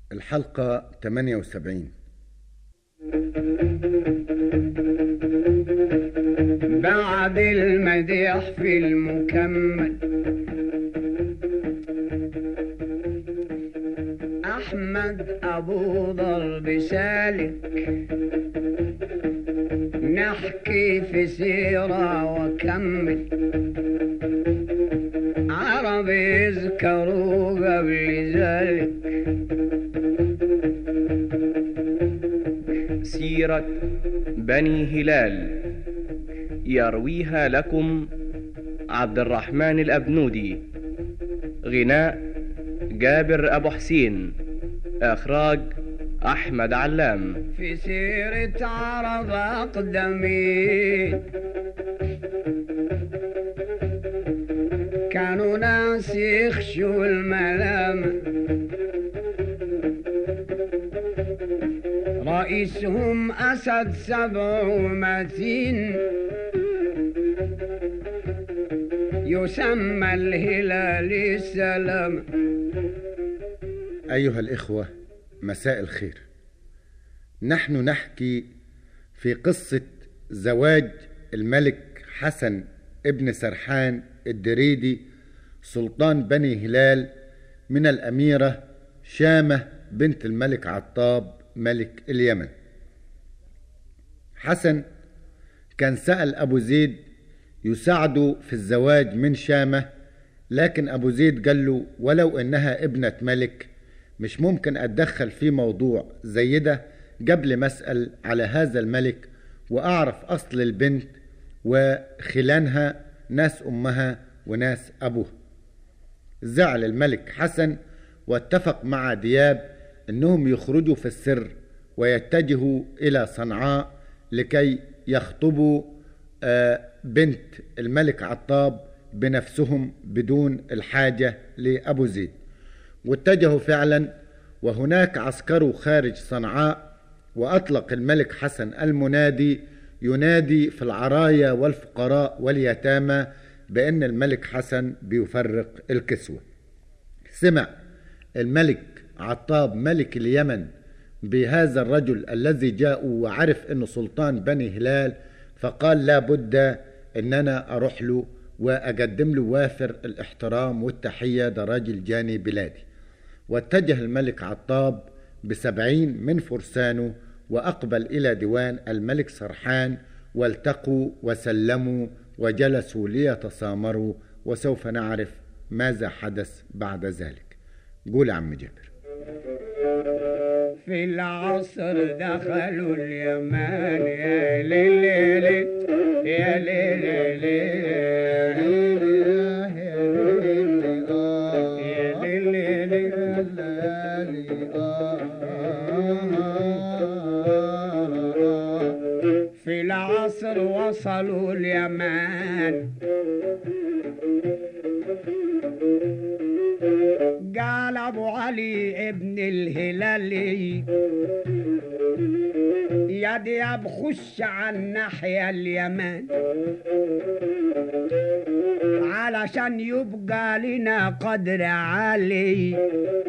الحلقة 78 بعد المديح في المكمل أحمد أبو ضرب سالك نحكي في سيرة وكمل عرب يذكروا قبل ذلك سيرة بني هلال يرويها لكم عبد الرحمن الأبنودي غناء جابر أبو حسين إخراج أحمد علام في سيرة عرب أقدمين كانوا ناس يخشوا الملامة رئيسهم أسد سبع ومتين يسمى الهلال السلام أيها الإخوة مساء الخير نحن نحكي في قصة زواج الملك حسن ابن سرحان الدريدي سلطان بني هلال من الأميرة شامة بنت الملك عطاب ملك اليمن حسن كان سأل أبو زيد يساعده في الزواج من شامة لكن أبو زيد قال له ولو إنها ابنة ملك مش ممكن أتدخل في موضوع زي ده قبل ما أسأل على هذا الملك وأعرف أصل البنت وخلانها ناس أمها وناس أبوها زعل الملك حسن واتفق مع دياب انهم يخرجوا في السر ويتجهوا الى صنعاء لكي يخطبوا بنت الملك عطاب بنفسهم بدون الحاجة لأبو زيد واتجهوا فعلا وهناك عسكروا خارج صنعاء وأطلق الملك حسن المنادي ينادي في العرايا والفقراء واليتامى بأن الملك حسن بيفرق الكسوة سمع الملك عطاب ملك اليمن بهذا الرجل الذي جاء وعرف انه سلطان بني هلال فقال لا بد ان انا اروح له واقدم له وافر الاحترام والتحية ده راجل جاني بلادي واتجه الملك عطاب بسبعين من فرسانه واقبل الى ديوان الملك سرحان والتقوا وسلموا وجلسوا ليتسامروا وسوف نعرف ماذا حدث بعد ذلك قول عم جابر في العصر دخلوا اليمان يا ليل يا ليل يا في العصر وصلوا اليمان قال ابو علي ابن الهلالي يا دياب خش على الناحية اليمن علشان يبقى لنا قدر عالي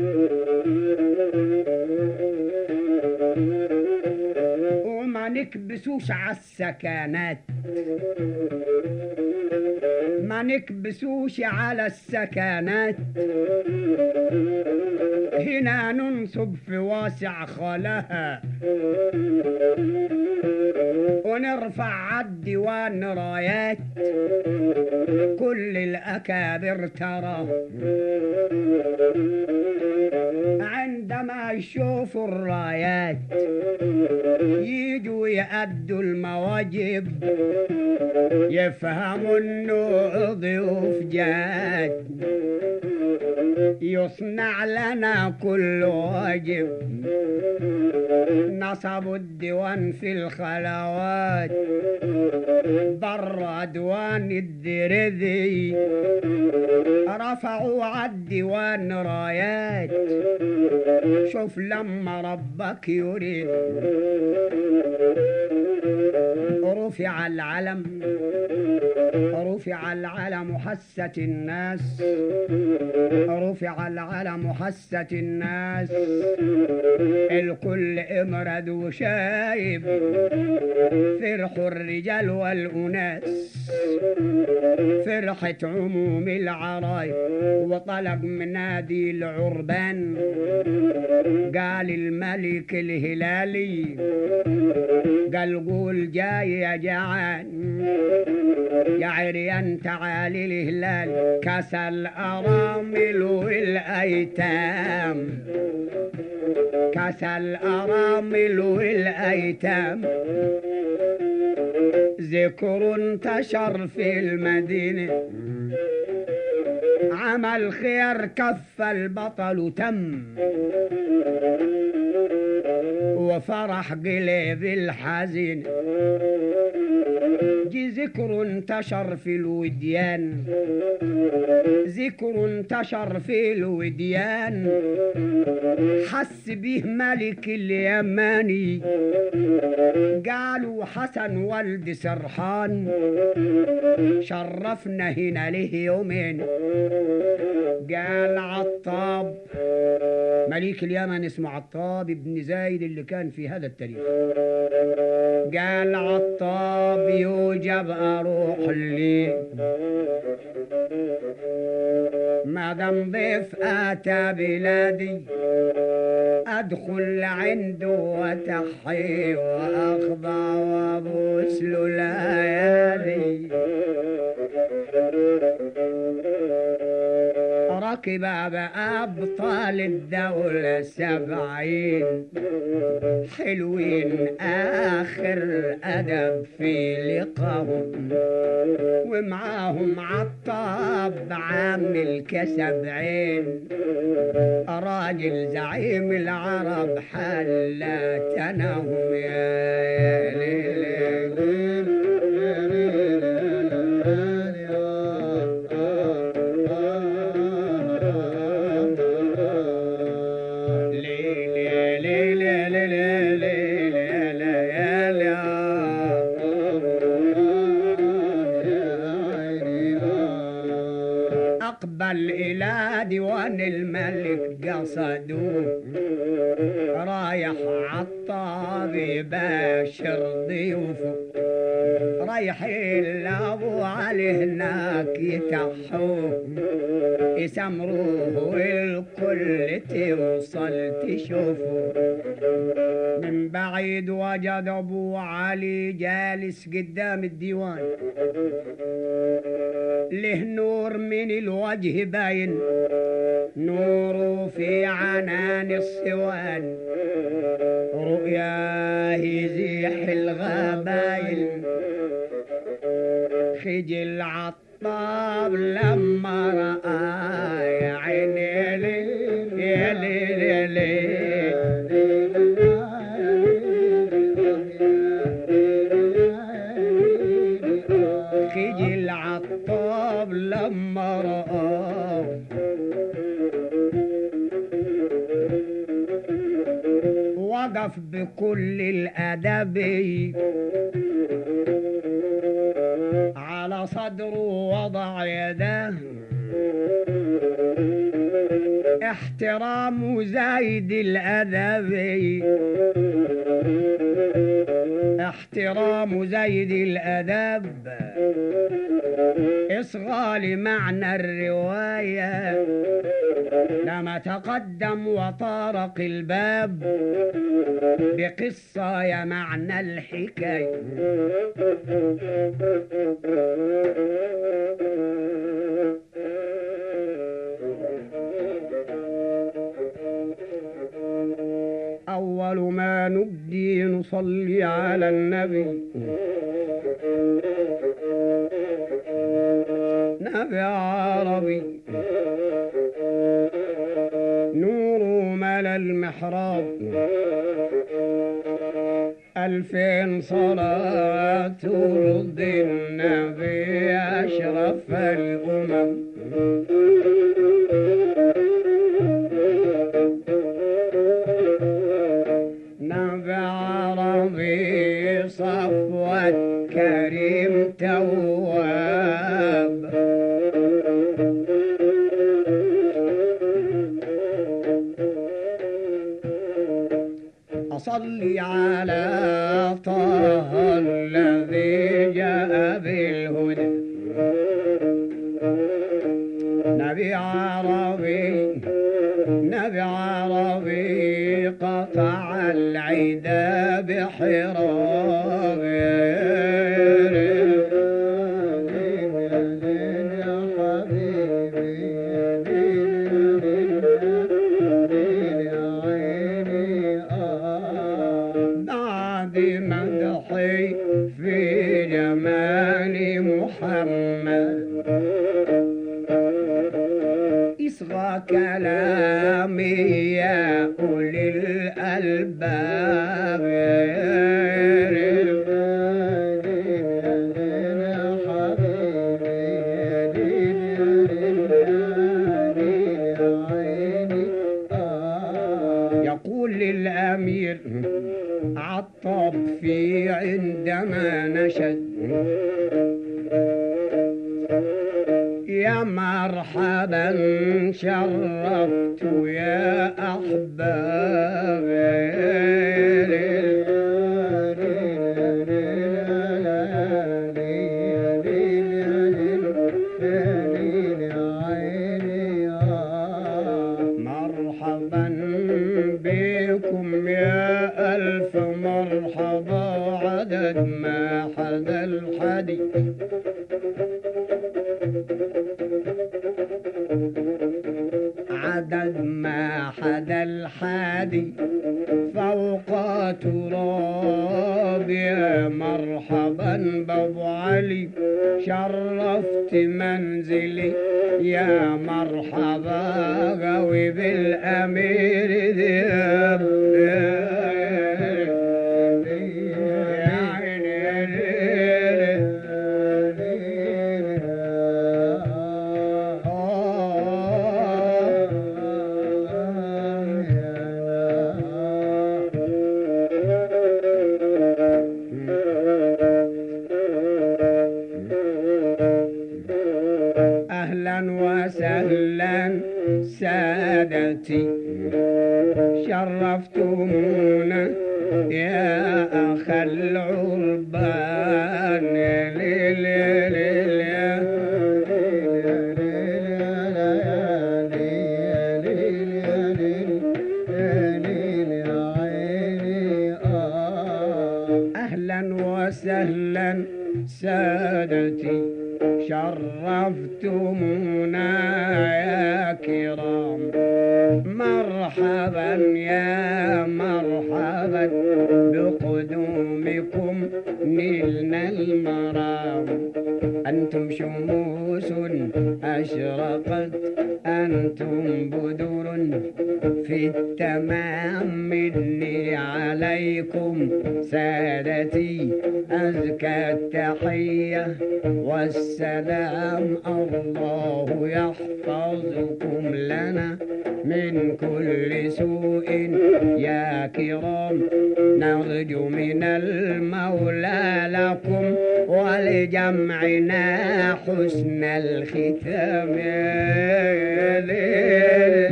وما نكبسوش على السكنات ما نكبسوش على السكنات هنا ننصب في واسع خلاها ونرفع عالديوان رايات كل الأكابر ترى عندما يشوفوا الرايات يجوا يأدوا المواجب يفهموا انه ضيوف جاد يصنع لنا كل واجب نصبوا الديوان في الخلوات برا ديوان الدردي رفعوا عالديوان رايات شوف لما ربك يريد رفع العلم رفع العلم حست الناس رفع العلم حست الناس الكل امرد وشايب فرحوا الرجال والأناس فرحة عموم العرايب وطلق منادي العربان قال الملك الهلالي قال قول جاي يا جعان يا عريان تعالي الهلال كاس الأرامل والأيتام كاس الأرامل والأيتام ذكر انتشر في المدينة عمل خير كف البطل تم وفرح قلب الحزين جي ذكر انتشر في الوديان ذكر انتشر في الوديان حس به ملك اليماني قالوا حسن ولد سرحان شرفنا هنا له يومين قال عطاب ملك اليمن اسمه عطاب بن زايد اللي كان في هذا التاريخ قال عطاب يوجب اروح لي ما دام ضيف اتى بلادي ادخل عنده وتحي واخضع وابوس له الايادي ركب بأبطال الدولة سبعين حلوين آخر أدب في لقاهم ومعاهم عطاب عامل كسبعين راجل زعيم العرب حلتنهم يا ليل أقبل إلى ديوان الملك قصدوه رايح عطاب يباشر ضيوفه رايحين لابو علي هناك يتحوه يسمروه والكل توصل تشوفه من بعيد وجد ابو علي جالس قدام الديوان له نور من الوجه باين نوره في عنان الصوان رؤياه يزيح الغبايل خجل عطاب لما رأى يا عيني ليل يا ليل يا ليل خجل عطاب لما رآه وقف بكل الأدب على صدره وضع يداه احترام زايد الأدب احترام زايد الأدب اصغى لمعنى الرواية لما تقدم وطارق الباب بقصة يا معنى الحكاية أول ما نبدي نصلي على النبي نبي عربي نور ملا المحراب ألفين صلاة ترضي النبي أشرف الأمم نبي عربي صفوة كريم تواب صل على طه الذي جاء بالهدى نبي عربي نبي عربي قطع العدا بحراب بعد مدحي في جمال محمد اصغى كلامي يا أولي الألباب يقول للأمير عطب في عندما نشد يا مرحبا شرفت يا أحباب مرحبا بكم يا ألف مرحبا عدد ما حدا الحدي عدد ما حدا الحادي فوق تراب يا مرحبا بابو علي شرفت منزلي يا مرحبا قوي بالامير ذياب يا أهلا وسهلا سادتي شرفتمونا يا أخ العربان ليل ليل أهلا وسهلا سادتي شرفتمونا يا كرام مرحبا يا مرحبا بقدومكم نلنا المرام أنتم شموس أشرقت أنتم بدور في التمام مني عليكم سادتي أزكى التحية والسلام الله يحفظكم لنا من كل سوء يا كرام نرجو من المولى لكم ولجمعنا حسن الختام يا ليل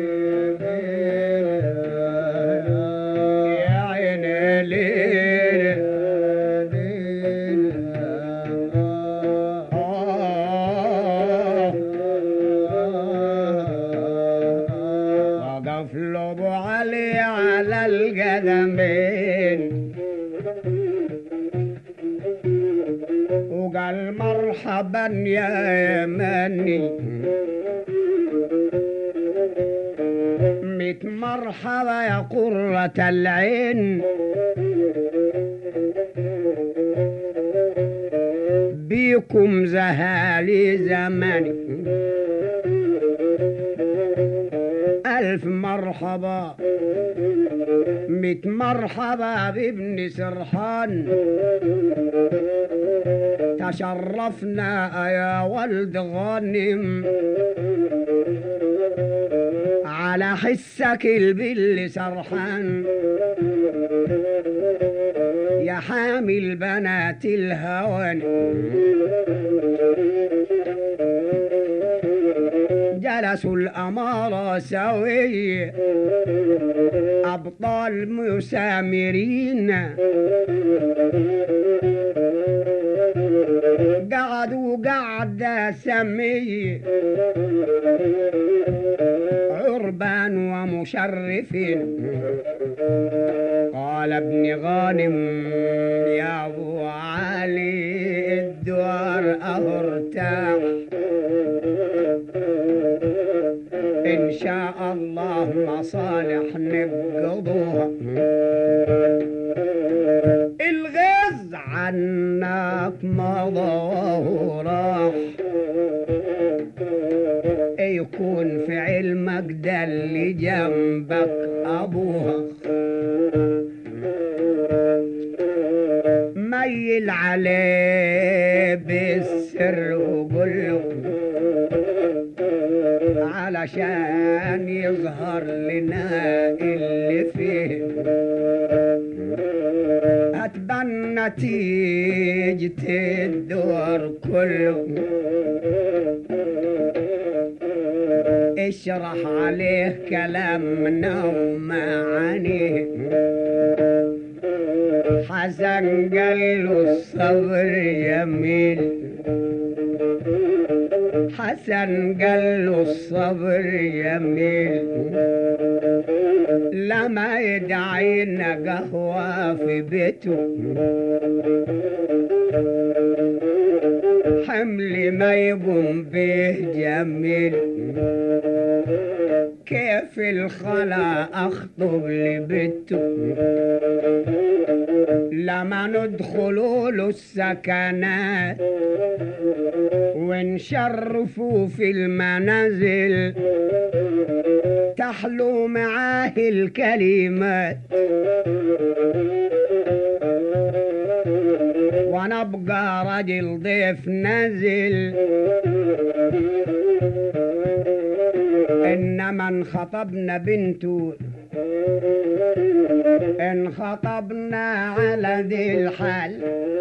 يا عين ليل وقف له ابو علي على القدمين وقال مرحبا يا يمني ميت مرحبا يا قرة العين بيكم زهالي زماني ألف مرحبا ميت مرحبا بابن سرحان تشرفنا يا ولد غانم على حسك البل سرحان يا حامل بنات الهوان جلس ناس الأمارة سوي أبطال مسامرين قعدوا قعدة سمي عربان ومشرفين قال ابن غانم يا ابو علي الدوار ارتاح ان شاء الله مصالح نقضوها الغز عنك مضى وراح يكون في علمك ده اللي جنبك ابوها ميل عليه بالسر وقول له علشان يظهر لنا اللي فيه هتبان نتيجة الدور كله اشرح عليه كلامنا ومعانيه حسن قال له الصبر جميل حسن قال له الصبر جميل لما يدعينا قهوة في بيته حمل ما يقوم به جميل كيف الخلا أخطب لبيته لما ندخلوا له السكنات ونشرفوا في المنازل تحلو معاه الكلمات ونبقى رجل ضيف نزل إنما انخطبنا بنته إن خطبنا على ذي الحال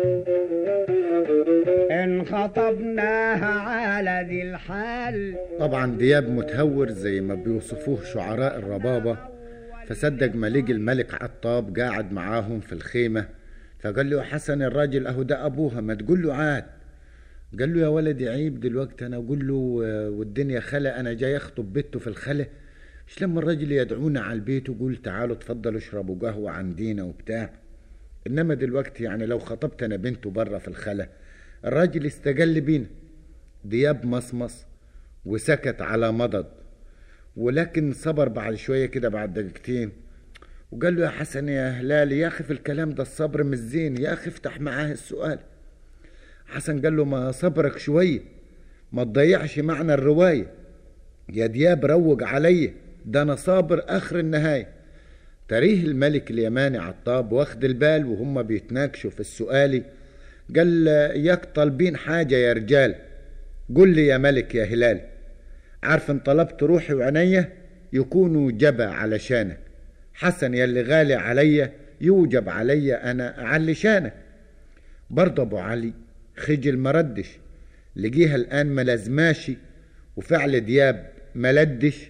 إن خطبناها على ذي الحال طبعا دياب متهور زي ما بيوصفوه شعراء الربابة فصدق ما لقي الملك عطاب قاعد معاهم في الخيمة فقال له يا حسن الراجل اهو ده ابوها ما تقول له عاد قال له يا ولدي عيب دلوقتي انا اقول له آه، والدنيا خلا انا جاي اخطب بنته في الخلا مش لما الراجل يدعونا على البيت ويقول تعالوا اتفضلوا اشربوا قهوة عندينا وبتاع انما دلوقتي يعني لو خطبت انا بنته بره في الخلا الراجل استقل بينا دياب مصمص وسكت على مضض ولكن صبر بعد شوية كده بعد دقيقتين وقال له يا حسن يا هلالي يا أخي في الكلام ده الصبر مش زين يا أخي افتح معاه السؤال حسن قال له ما صبرك شوية ما تضيعش معنى الرواية يا دياب روج عليا ده أنا صابر آخر النهاية تاريه الملك اليماني عطاب واخد البال وهم بيتناقشوا في السؤال قال ياك طالبين حاجة يا رجال قل لي يا ملك يا هلال عارف ان طلبت روحي وعينيا يكونوا جبا علشانك حسن يلي غالي عليا يوجب عليا انا اعلي شانك برضه ابو علي خجل مردش لقيها الان ملازماشي وفعل دياب ملدش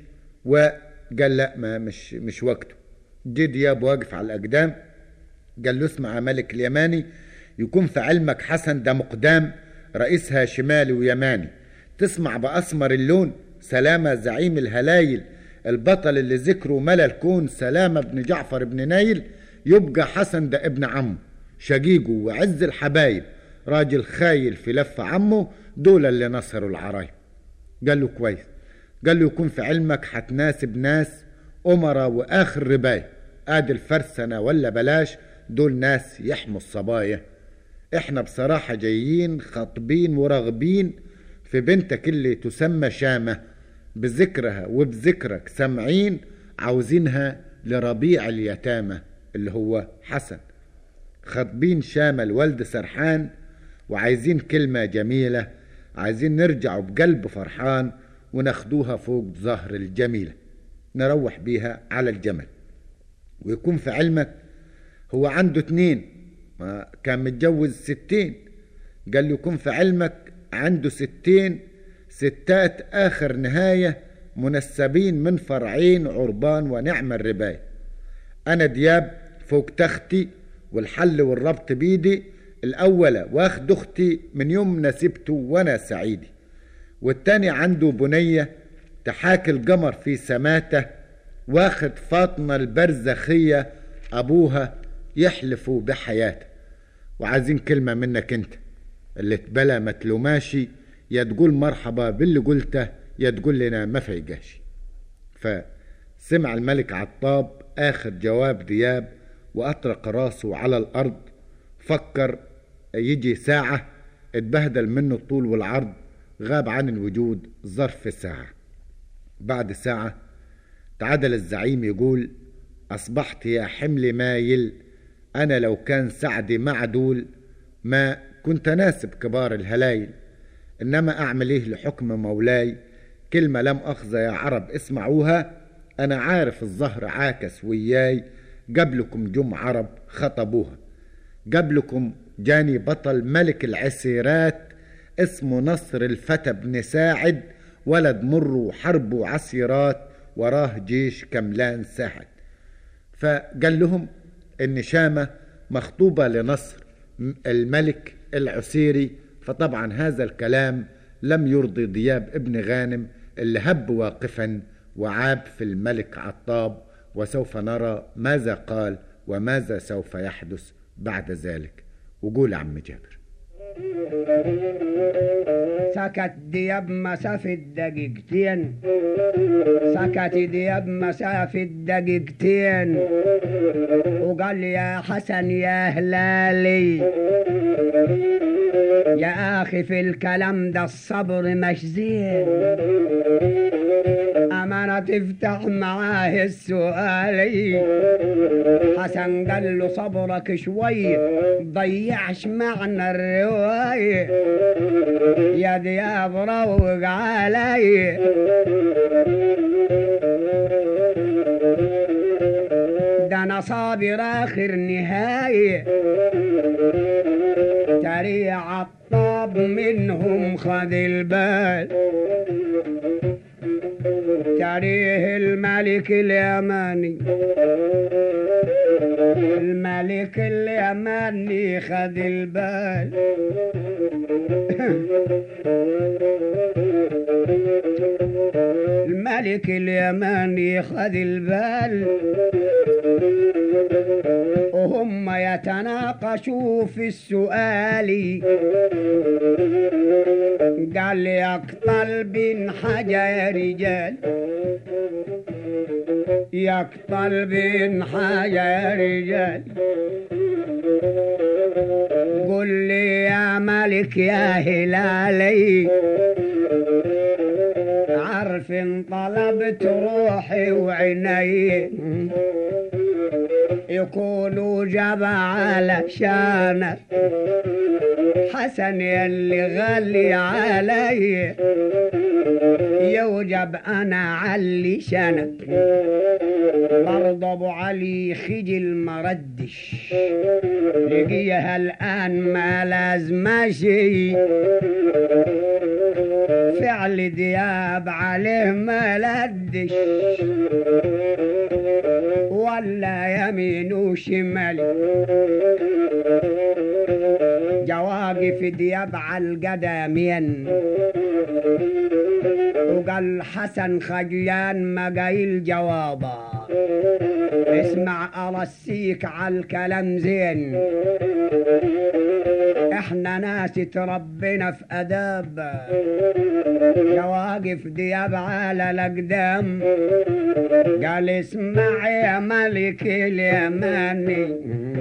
وقال لا ما مش مش وقته جه دياب واقف على الاقدام قال له اسمع يا ملك اليماني يكون في علمك حسن ده مقدام رئيسها شمالي ويماني تسمع بأسمر اللون سلامة زعيم الهلايل البطل اللي ذكره ملا الكون سلامة بن جعفر بن نايل يبقى حسن ده ابن عمه شقيقه وعز الحبايب راجل خايل في لف عمه دول اللي نصروا العرايب قال له كويس قال له يكون في علمك هتناسب ناس أمرا وآخر رباية آدي الفرسنة ولا بلاش دول ناس يحموا الصبايا احنا بصراحة جايين خاطبين وراغبين في بنتك اللي تسمى شامة بذكرها وبذكرك سامعين عاوزينها لربيع اليتامى اللي هو حسن خاطبين شامة الوالد سرحان وعايزين كلمة جميلة عايزين نرجعوا بقلب فرحان وناخدوها فوق ظهر الجميلة نروح بيها على الجمل ويكون في علمك هو عنده اتنين ما كان متجوز ستين قال له يكون في علمك عنده ستين ستات آخر نهاية منسبين من فرعين عربان ونعم الرباية أنا دياب فوق تختي والحل والربط بيدي الأولى واخد أختي من يوم نسبته وأنا سعيدي والتاني عنده بنية تحاكي القمر في سماته واخد فاطمة البرزخية أبوها يحلفوا بحياته وعايزين كلمة منك انت اللي تبلى ما تلوماشي يا تقول مرحبا باللي قلته يا تقول لنا ما فيجاش فسمع الملك عطاب آخر جواب دياب وأطرق راسه على الأرض فكر يجي ساعة اتبهدل منه الطول والعرض غاب عن الوجود ظرف ساعة بعد ساعة تعادل الزعيم يقول أصبحت يا حمل مايل أنا لو كان سعدي معدول ما كنت ناسب كبار الهلايل إنما أعمل إيه لحكم مولاي كلمة لم أخذ يا عرب اسمعوها أنا عارف الظهر عاكس وياي قبلكم جم عرب خطبوها قبلكم جاني بطل ملك العسيرات اسمه نصر الفتى بن ساعد ولد مر حرب عسيرات وراه جيش كملان ساعد فقال لهم ان شامة مخطوبة لنصر الملك العسيري فطبعا هذا الكلام لم يرضي دياب ابن غانم اللي هب واقفا وعاب في الملك عطاب وسوف نرى ماذا قال وماذا سوف يحدث بعد ذلك وقول عم جابر سكت دياب مسافة دقيقتين سكت دياب مسافة دقيقتين وقال لي يا حسن يا هلالي يا أخي في الكلام ده الصبر مش زين أمانة تفتح معاه السؤالي حسن قال له صبرك شوي ضيعش معنى الرواية يا دياب روق علي ده انا صابر اخر نهاية تريع الطاب منهم خذ البال تريه الملك اليماني الملك اليماني خذ البال الملك اليماني خذ البال وهم يتناقشوا في السؤال قال يقتل بن حاجة يا رجال يقتل بن حاجة يا رجال قل لي يا ملك يا هلالي عارف ان طلبت روحي وعيني يقولوا جبع على شانك حسن يلي غالي علي يوجب انا علي شنك برضه ابو علي خجل مردش لقيها الان ما لازم شي فعل دياب عليه ما لدش ولا يمين وشمال جواقف دياب على القدمين وقال حسن خجلان ما قايل جوابا اسمع ارسيك على الكلام زين احنا ناس تربينا في اداب جواقف دياب على الاقدام قال اسمع يا ملك اليماني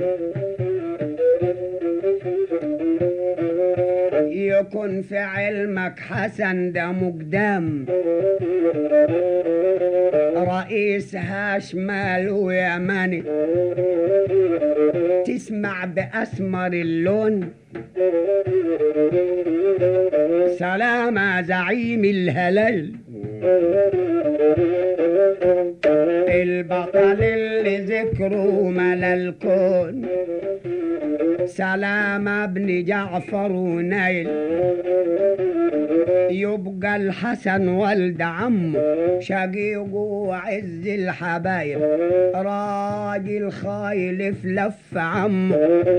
يكن في علمك حسن ده مقدام رئيس هاشمال ويماني تسمع بأسمر اللون سلام زعيم الهلال البطل اللي ذكره ملا الكون سلام بن جعفر ونيل يبقى الحسن ولد عمه شقيقه وعز الحبايب راجل خايل في لف عمه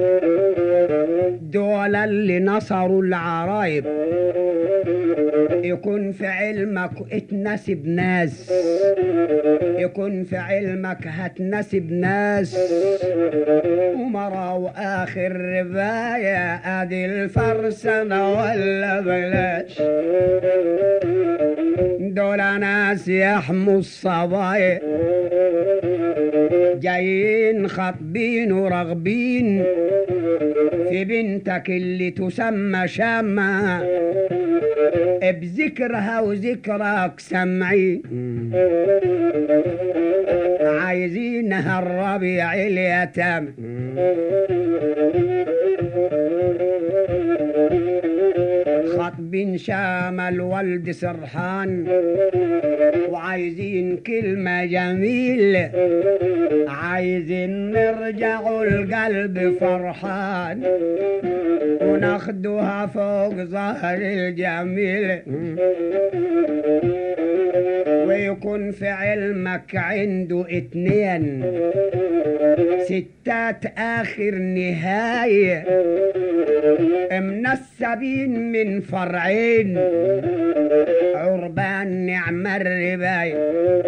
دول اللي نصروا العرايب يكون في علمك اتنسب ناس يكون في علمك هتنسب ناس ومرة واخر رباية ادي الفرسنة ولا بلاش دول ناس يحموا الصبايا جايين خاطبين ورغبين في بنتك اللي تسمى شامة بذكرها وذكرك سمعين عايزينها الربيع اليتامى خطب شام الولد سرحان وعايزين كلمة جميلة عايزين نرجعوا القلب فرحان وناخدوها فوق ظهر الجميل ويكون في علمك عنده اتنين ستات اخر نهاية منسبين من فرعين عربان نعم الرباية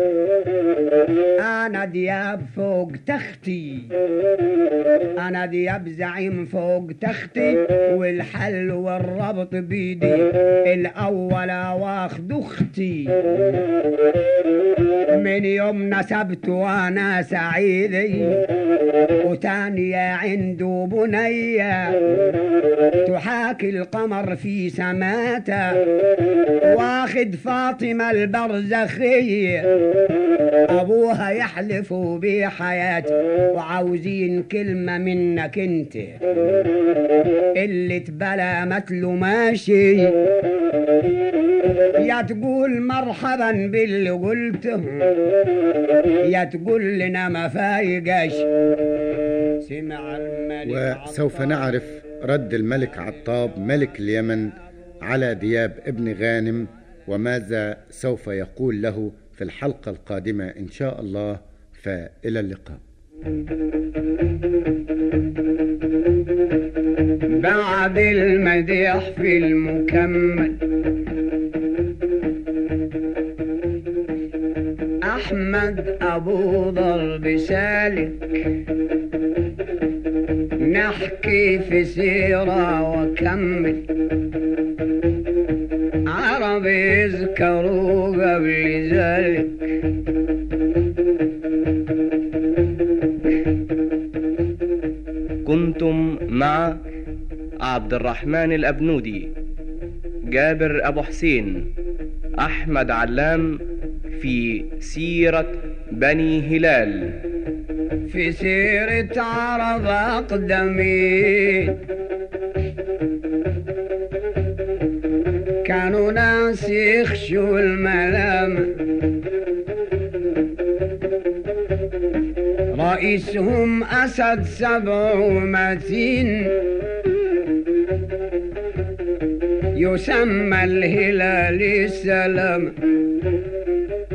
انا دياب فوق تختي انا دياب زعيم فوق تختي والحل والربط بيدي الاول واخد اختي من يوم نسبت وانا سعيدي وتانية عنده بنية تحاكي القمر في سماته واخد فاطمة البرزخية ابوها يحلف بحياتي وعاوزين كلمة منك انت اللي تبلا متلو ماشي يا تقول مرحبا باللي قلته يا تقول لنا ما فايقش سمع الملك وسوف نعرف رد الملك عطاب ملك اليمن على دياب ابن غانم وماذا سوف يقول له في الحلقة القادمة إن شاء الله فإلى اللقاء بعد المديح في المكمل أحمد أبو ضرب سالك نحكي في سيرة وكمل عرب يذكروا قبل ذلك كنتم مع عبد الرحمن الأبنودي جابر أبو حسين أحمد علام في سيرة بني هلال في سيرة عرب أقدمين كانوا ناس يخشوا الملام رئيسهم أسد سبع متين يسمى الهلال السلام